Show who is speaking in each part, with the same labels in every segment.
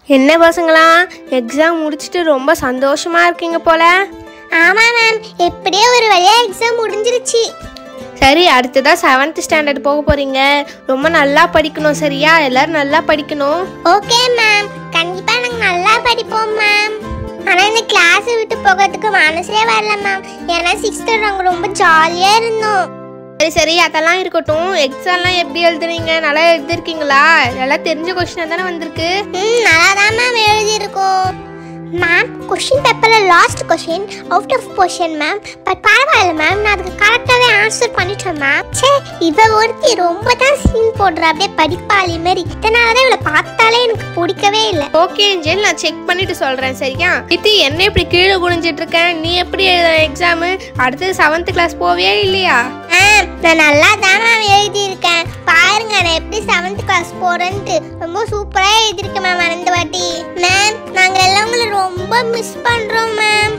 Speaker 1: என்ன பசங்களா எக்ஸாம் முடிச்சுட்டு ரொம்ப சந்தோஷமா இருக்கீங்க போல
Speaker 2: ஆமா மேம் எப்படியோ ஒரு வழியா எக்ஸாம் முடிஞ்சிருச்சு
Speaker 1: சரி அடுத்ததா செவன்த் ஸ்டாண்டர்ட் போக போறீங்க ரொம்ப நல்லா படிக்கணும் சரியா எல்லாரும் நல்லா படிக்கணும்
Speaker 2: ஓகே மேம் கண்டிப்பா நாங்க நல்லா படிப்போம் மேம் ஆனா இந்த கிளாஸ் விட்டு போகிறதுக்கு மனசே வரல மேம் ஏன்னா சிக்ஸ்த்து நாங்க ரொம்ப ஜாலியா இருந்தோம்
Speaker 1: சரி சரி அதெல்லாம் இருக்கட்டும் எக்ஸாம்லாம் எப்படி எழுதுறீங்க நல்லா எழுதிருக்கீங்களா எல்லாம் தெரிஞ்ச கொஸ்டின் தானே வந்திருக்கு
Speaker 2: ம் நல்லா தான் மேம் எழுதியிருக்கோம் மேம் கொஷின் பேப்பரில் last question out of position ma'am but பரவாயில்ல மேம் நான் அதுக்கு கரெக்டாகவே ஆன்சர் பண்ணிட்டேன் மேம் சே இவ ஒருத்தி ரொம்ப தான் சீன் போடுறா அப்படியே படிப்பாளி மாதிரி இதனால தான் இவளை பார்த்தாலே எனக்கு பிடிக்கவே இல்லை
Speaker 1: ஓகே ஏஞ்சல் நான் செக் பண்ணிட்டு சொல்றேன் சரியா இத்தி என்ன இப்படி கீழே குனிஞ்சிட்டு இருக்கேன் நீ எப்படி எழுத எக்ஸாமு அடுத்து செவன்த் கிளாஸ் போவியா இல்லையா
Speaker 2: மேம் நான் நல்லா தான் மேம் எழுதியிருக்கேன் பாருங்க நான் எப்படி செவன்த் கிளாஸ் போறேன்ட்டு ரொம்ப சூப்பராக எழுதியிருக்கேன் மேம் அந்த வாட்டி மேம் நாங்கள் எல்லாம் உங்களை ரொம்ப மிஸ் பண்ணுறோம் மேம்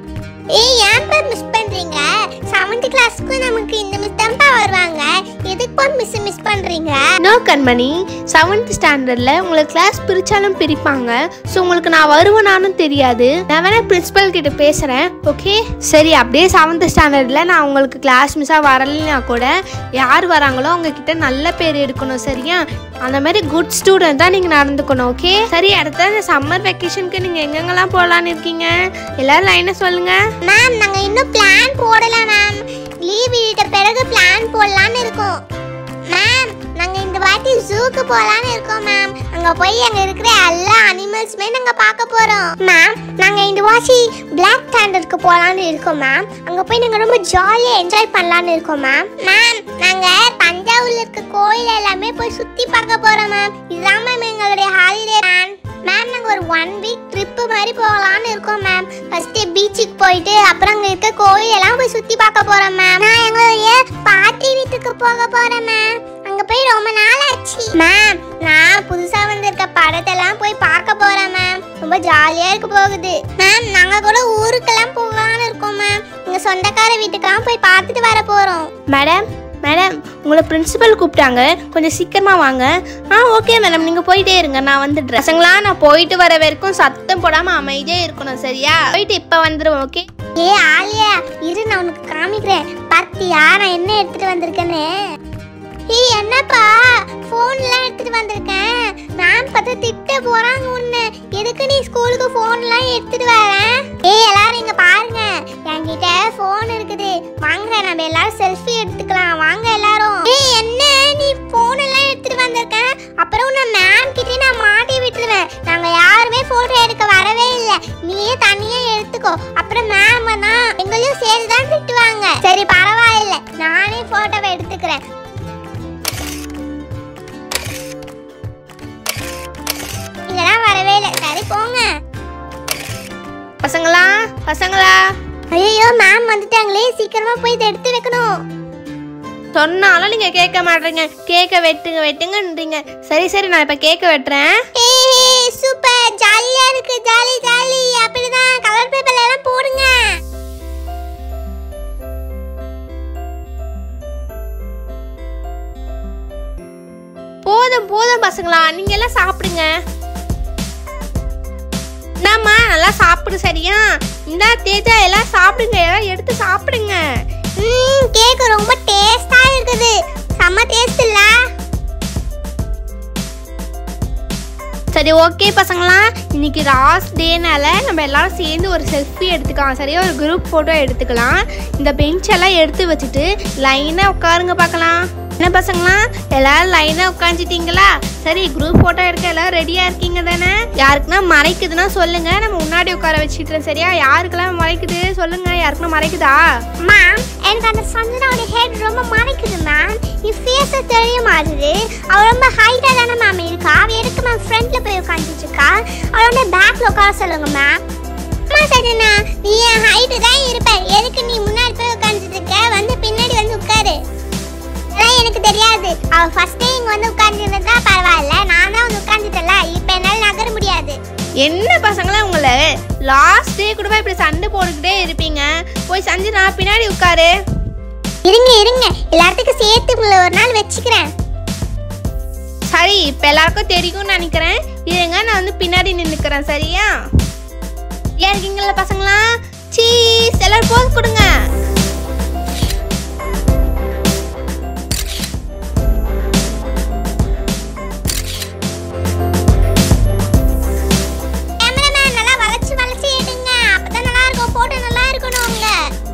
Speaker 2: ஏய் ஏன்ப்பா மிஸ் பண்ணுறீங்க செவன்த் கிளாஸ்க்கு நமக்கு இந்த மிஸ் தான்ப்பா வருவாங்க எதுக்குப்பா மிஸ் மிஸ் பண்ணுறீங்க
Speaker 1: நோ கண்மணி செவன்த் ஸ்டாண்டர்டில் உங்களுக்கு கிளாஸ் பிரித்தாலும் பிரிப்பாங்க ஸோ உங்களுக்கு நான் வருவேனானும் தெரியாது நான் வேணா பிரின்சிபல் கிட்ட பேசுகிறேன் ஓகே சரி அப்படியே செவன்த் ஸ்டாண்டர்டில் நான் உங்களுக்கு கிளாஸ் மிஸ்ஸாக வரலைன்னா கூட யார் வராங்களோ அவங்க கிட்ட நல்ல பேர் எடுக்கணும் சரியா அந்த மாதிரி குட் ஸ்டூடெண்ட் தான் நீங்கள் நடந்துக்கணும் ஓகே சரி அடுத்த இந்த சம்மர் வெக்கேஷனுக்கு நீங்கள் எங்கெங்கெல்லாம் போகலான்னு இருக்கீங்க எல்லாரும் லைனாக சொல்லுங்கள்
Speaker 2: மேம் நாங்கள் இன்னும் பிளான் போடல மேம் லீவ் விட்ட பிறகு பிளான் போடலான்னு இருக்கோம் மேம் நாங்கள் இந்த வாட்டி ஜூக்கு போகலான்னு இருக்கோம் மேம் அங்கே போய் அங்கே இருக்கிற எல்லா அனிமல்ஸுமே நாங்கள் பார்க்க போகிறோம் மேம் நாங்கள் இந்த வாட்டி பிளாக் தேண்டருக்கு போகலான்னு இருக்கோம் மேம் அங்கே போய் நாங்கள் ரொம்ப ஜாலியாக என்ஜாய் பண்ணலான்னு இருக்கோம் மேம் மேம் நாங்கள் தஞ்சாவூரில் இருக்க கோயில் எல்லாமே போய் சுற்றி பார்க்க போகிறோம் மேம் இதுதான் மேம் எங்களுடைய ஹாலிடே மேம் மேம் நாங்கள் ஒரு ஒன் வீக் ட்ரிப்பு மாதிரி போகலான்னு இருக்கோம் மேம் ஃபர்ஸ்ட் பீச்சுக்கு போயிட்டு அப்புறம் அங்கே இருக்க கோயில் எல்லாம் போய் சுற்றி பார்க்க போகிறோம் மேம் நான் எங்களுடைய பாட்டி வீட்டுக்கு போக போகிறேன் மேம் அங்கே போய் ரொம்ப நாள் ஆச்சு மேம் நான் புதுசாக வந்திருக்க படத்தெல்லாம் போய் பார்க்க போகிறேன் மேம் ரொம்ப ஜாலியாக இருக்க போகுது மேம் நாங்கள் கூட ஊருக்கெல்லாம் போகலான்னு இருக்கோம் மேம் எங்கள் சொந்தக்கார வீட்டுக்கெல்லாம் போய் பார்த்துட்டு வர போகிறோம்
Speaker 1: மேடம் மேடம் உங்களை பிரின்சிபல் கூப்பிட்டாங்க கொஞ்சம் சீக்கிரமா வாங்க ஆ ஓகே மேடம் நீங்கள் போயிட்டே இருங்க நான் வந்துடுறேன் பசங்களா நான் போயிட்டு வர வரைக்கும் சத்தம் போடாமல் அமைதியாக இருக்கணும் சரியா போயிட்டு இப்போ வந்துடுவேன் ஓகே
Speaker 2: ஏ ஆலியா இரு நான் உனக்கு காமிக்கிறேன் பாத்தியா நான் என்ன எடுத்துட்டு வந்திருக்கேன்னு ஏய் என்னப்பா ஃபோன்லாம் எடுத்துட்டு வந்திருக்கேன் மேம் பார்த்து திட்ட போறாங்க உன்னை எதுக்கு நீ ஸ்கூலுக்கு ஃபோன்லாம் எடுத்துட்டு வரேன் ஏய் எல்லாரும் இங்க பாருங்க என்கிட்ட ஃபோன் இருக்குது வாங்க நம்ம எல்லாரும் செல்ஃபி எடுத்துக்கலாம் வாங்க எல்லாரும் ஏய் என்ன நீ ஃபோன் எல்லாம் எடுத்துட்டு வந்திருக்க அப்புறம் உன்னை மேம் கிட்டே நான் மாட்டி விட்டுருவேன் நாங்க யாருமே போட்டோ எடுக்க வரவே இல்லை நீயே தனியா எடுத்துக்கோ அப்புறம் மேம் தான் எங்களையும் சேர்த்து தான் திட்டுவாங்க சரி பரவாயில்ல நானே போட்டோவை எடுத்துக்கிறேன் இதெல்லாம் வரவே இல்லை சரி போங்க
Speaker 1: பசங்களா பசங்களா
Speaker 2: ஐயோ மேம் வந்துட்டாங்களே சீக்கிரமா போய் இதை எடுத்து வைக்கணும்
Speaker 1: சொன்னாலும் நீங்கள் கேட்க மாட்டீங்க கேக்க வெட்டுங்க வெட்டுங்கன்றீங்க சரி சரி நான் இப்போ கேக்க வெட்டுறேன்
Speaker 2: ஏய் சூப்பர் ஜாலியா இருக்கு ஜாலி ஜாலி அப்படிதான் கலர் பேப்பர்ல எல்லாம் போடுங்க
Speaker 1: போதும் போதும் பசங்களா நீங்க எல்லாம் சாப்பிடுங்க என்னம்மா நல்லா சாப்பிடு சரியா இந்தா தேஜா எல்லாம் சாப்பிடுங்க எல்லாம் எடுத்து சாப்பிடுங்க
Speaker 2: ம் கேக் ரொம்ப டேஸ்டா இருக்குது செம்ம டேஸ்ட் இல்ல
Speaker 1: சரி ஓகே பசங்களா இன்னைக்கு லாஸ்ட் டேனால நம்ம எல்லாரும் சேர்ந்து ஒரு செல்ஃபி எடுத்துக்கலாம் சரியா ஒரு குரூப் ஃபோட்டோ எடுத்துக்கலாம் இந்த பெஞ்ச் எல்லாம் எடுத்து வச்சுட்டு லைனாக உட்காருங்க பார்க்கலாம் என்ன பசங்களா எல்லாரும் லைனாக உட்காந்துட்டீங்களா சரி குரூப் ஃபோட்டோ எடுக்க எல்லாரும் ரெடியாக இருக்கீங்க தானே யாருக்குன்னா மறைக்குதுன்னா சொல்லுங்க நம்ம முன்னாடி உட்கார வச்சுக்கிட்டோம் சரியா யாருக்கெல்லாம் மறைக்குது சொல்லுங்க யாருக்குன்னா மறைக்குதா
Speaker 2: மேம் எனக்கு அந்த சஞ்சனாவோட ஹெட் ரொம்ப மறைக்குது மேம் நீ ஃபேஸ தெரிய மாட்டுது அவ ரொம்ப ஹைட்டா தானே மேம் இருக்கா அவ எதுக்கு மேம் ஃப்ரண்ட்ல போய் உட்காந்துட்டு இருக்கா அவளோட பேக்ல உட்கார சொல்லுங்க மேம் அம்மா சஜனா நீ என் ஹைட்டு தான் இருப்ப எதுக்கு நீ முன்னாடி போய் உட்காந்துட்டு இருக்க வந்து பின்னாடி வந்து உட்காரு அதெல்லாம் எனக்கு தெரியாது அவ ஃபர்ஸ்ட் டே இங்க வந்து உட்கார்ந்துருந்தா பரவாயில்ல நான் தான் வந்து உட்கார்ந்துட்டல இப்போ என்னால நகர முடியாது
Speaker 1: என்ன பசங்களா உங்களை லாஸ்ட் டே கூட இப்படி சண்டை போட்டுக்கிட்டே இருப்பீங்க போய் சஞ்சனா பின்னாடி உட்காரு
Speaker 2: இருங்க இருங்க எல்லாத்துக்கும் சேர்த்து உங்களை ஒரு நாள் வச்சுக்கிறேன்
Speaker 1: சரி இப்போ எல்லாருக்கும் தெரியும்னு நினைக்கிறேன் இருங்க நான் வந்து பின்னாடி நின்னுக்கிறேன் சரியா ஏன் இருக்கீங்களா பசங்களா சீஸ் எல்லாரும் போஸ் கொடுங்க
Speaker 2: கேமராமேன் நல்லா வளைச்சு வளைச்சு எடுங்க அப்பதான் நல்லா இருக்கும் போட்டோ நல்லா இருக்கணும் உங்க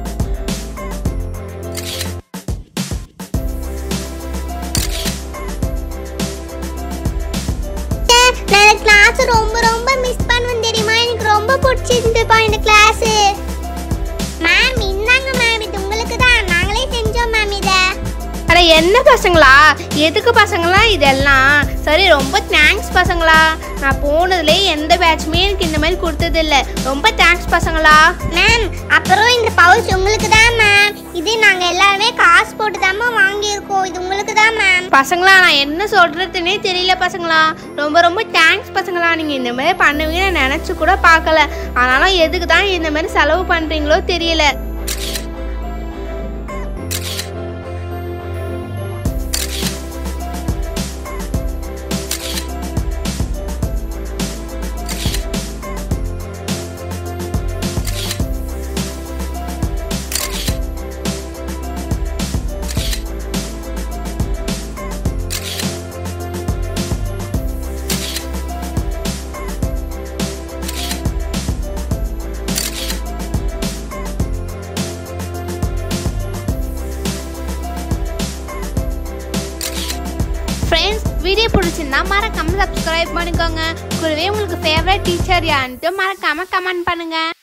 Speaker 2: நான் கிளாஸ் ரொம்ப ரொம்ப மிஸ் பண்ணுவேன் தெரியுமா எனக்கு ரொம்ப பிடிச்சிருந்துப்பா இந்த கிளாஸ் மேம் இந்தாங்க மேம் இது உங்களுக்கு தான் நாங்களே செஞ்சோம் மேம் இதை
Speaker 1: அட என்ன பசங்களா எதுக்கு பசங்களா இதெல்லாம் சரி ரொம்ப தேங்க்ஸ் பசங்களா நான் போனதுலே எந்த பேட்சுமே எனக்கு இந்த மாதிரி கொடுத்தது இல்ல ரொம்ப தேங்க்ஸ் பசங்களா
Speaker 2: மேம் அப்புறம் இந்த பவுச் உங்களுக்கு தான் மேம் இது நாங்க எல்லாருமே காசு போட்டு தான் வாங்கியிருக்கோம் இது உங்களுக்கு தான் மேம்
Speaker 1: பசங்களா நான் என்ன சொல்றதுன்னே தெரியல பசங்களா ரொம்ப ரொம்ப தேங்க்ஸ் பசங்களா நீங்க இந்த மாதிரி பண்ணுவீங்க நான் நினைச்சு கூட பார்க்கல ஆனாலும் எதுக்கு தான் இந்த மாதிரி செலவு பண்றீங்களோ தெரியல ஃப்ரெண்ட்ஸ் வீடியோ பிடிச்சிருந்தா மறக்காம சப்ஸ்கிரைப் பண்ணிக்கோங்க கூடவே உங்களுக்கு ஃபேவரட் டீச்சர் யாருன்ட்டு மறக்காம கமெண்ட் பண்ணுங்க